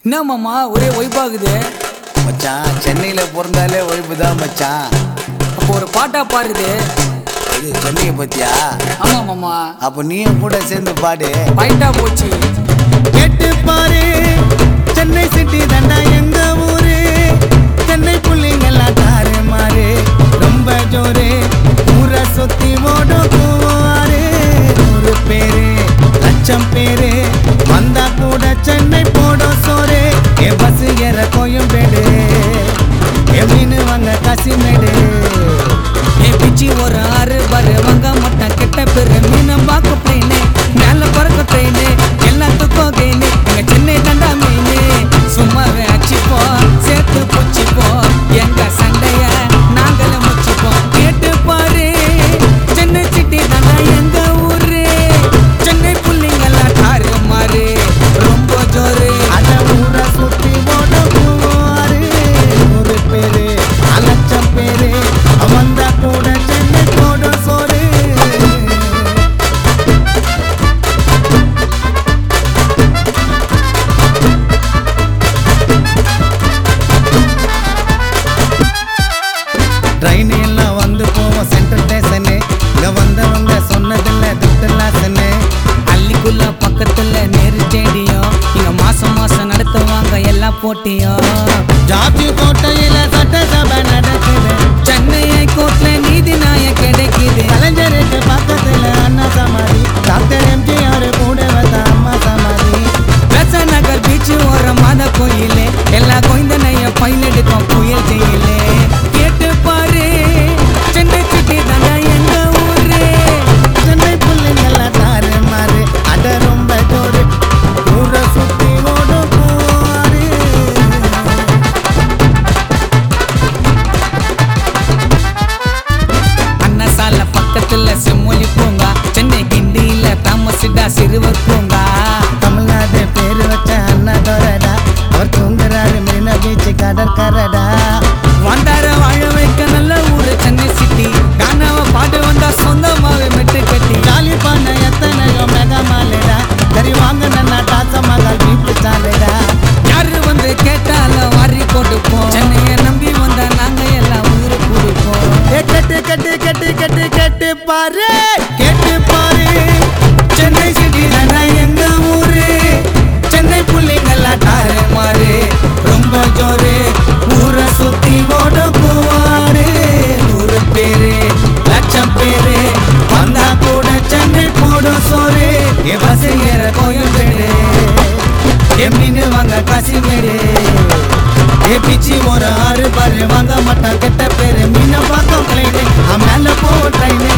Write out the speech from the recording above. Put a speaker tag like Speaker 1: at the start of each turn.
Speaker 1: என்ன மாமா ஒரே ஒய்பாகுது
Speaker 2: மச்சான் சென்னையில பிறந்தாலே ஒய்ப்பு தான் மச்சான்
Speaker 1: அப்போ ஒரு பாட்டா பாருது
Speaker 2: இது சென்னையை பத்தியா
Speaker 1: ஆமா மாமா
Speaker 2: அப்ப நீயும் கூட சேர்ந்து பாடு
Speaker 1: பைட்டா போச்சு
Speaker 2: கேட்டு பாரு சென்னை சிட்டி தண்டா எங்க ஊரு சென்னை புள்ளிங்கெல்லாம் தாறு மாறு ரொம்ப ஜோரு ஊரை சுத்தி ஓடும் போவாரு நூறு பேரு லட்சம் பேரு வந்தா கூட சென்னை போடும் சோறு ஏ பஸ் ஏற கோயம்பேடு ஏ மீன் வாங்க காசிமேடு
Speaker 1: ஏ பிச்சி ஒரு ஆறு பாரு வங்க மட்டம் கெட்ட பேரு மீனம் பாக்க ட்ரெயினு மேல பறக்க ட்ரெயினு எல்லாத்துக்கும் கெயினு எங்க சென்னை தண்டா மீனு சும்மாவே அடிச்சுப்போம் சேர்த்து புச்சிப்போம் எங்க சண்டைய நாங்களே முச்சிப்போம் கேட்டு பாரு சென்னை சிட்டி தண்டா எங்க ஊரு சென்னை புள்ளிங்கெல்லாம் டாரு மாறு ரொம்ப ஜோரு
Speaker 2: அட ஊரை சுத்தி ஓடும் போவாரு நூறு பேரு லட்சம் பேரு வந்தா கூட சென்னை போடும் சோறு ட்ரெயின் எல்லாம் வந்து போவோம் சென்ட்ரல் ஸ்டேஷனு இங்க வந்தவங்க சொன்னதில்ல துட்டுலாசனு
Speaker 1: அள்ளிக்குள்ள பக்கத்துல நேரு ஸ்டேடியம் இங்க மாசம் மாசம் நடத்துவாங்க எல்லா போட்டியும்
Speaker 2: ஜார்ஜ் கோட்டையில சட்டசபை நடக்குது
Speaker 1: சென்னை கோர்ட்ல நீதி நியாயம் கிடைக்குது
Speaker 2: கலைஞருக்கு பக்கத்துல அண்ணா சமாதி டாக்டர் எம்ஜிஆர் கூட வந்த அம்மா சமாதி
Speaker 1: பெச நகர் பீச் ஒரு மத கோயிலே எல்லா கோயந்தனையும் பயிலெடுக்கும் புயல் ஜெயிலே கேட்டு பாரு சென்னை சிட்டி தானே எங்க ஊரு
Speaker 2: சென்னை புள்ளைங்கெல்லாம் தாறு மாறு அட ரொம்ப ஜோரு ஊரை சுத்தி ஓடும் போவாரு
Speaker 1: அன்னசால பக்கத்துல செம்மொழி பூங்கா சென்னை கிண்டியில தாமசிடா சிறுவர் பூங்கா
Speaker 2: தமிழ்நாடு பேரு வச்ச அண்ணா தோரடா அவர் தூங்குறாரு மெரினா பீச் கடற்கரடா
Speaker 1: வந்தார வாழ வைக்க நல்ல ஊரு சென்னை சிட்டி கானாவ பாட்டு வந்தா சொந்தமாவே மெட்டு கட்டி
Speaker 2: ஜாலி பண்ண எத்தனையோ மெகா மாலைடா சரி வாங்க நன்னா டாச மகால் வீட்டு சாலைடா
Speaker 1: யாரு வந்து கேட்டாலும் வாரி கொடுப்போம் சென்னையை நம்பி வந்தா நாங்க எல்லாம் உயிரை கொடுப்போம்
Speaker 2: ஏ கட்டு கட்டு கட்டு கட்டு கட்டு பாரு கேட்டு பாரு
Speaker 1: சென்னை சிட்டி தானே எங்க ஊரு சென்னை புள்ளிங்கெல்லாம் டாரு மாறு ரொம்ப ஜோரு ஊரை சுத்தி ஓட போவாரு நூறு பேரு லட்சம் பேரு வந்தா கூட சென்னை போடும் சோறு என் பஸ் ஏற கோயம்பேடு என் மீன் வாங்க காசிமேடு
Speaker 2: ஏ பிச்சி ஒரு ஆறு பாரு வாங்க மாட்டான் கெட்ட பேரு மீனை பார்க்க பிளைனு மேல போவோம் ட்ரெயின்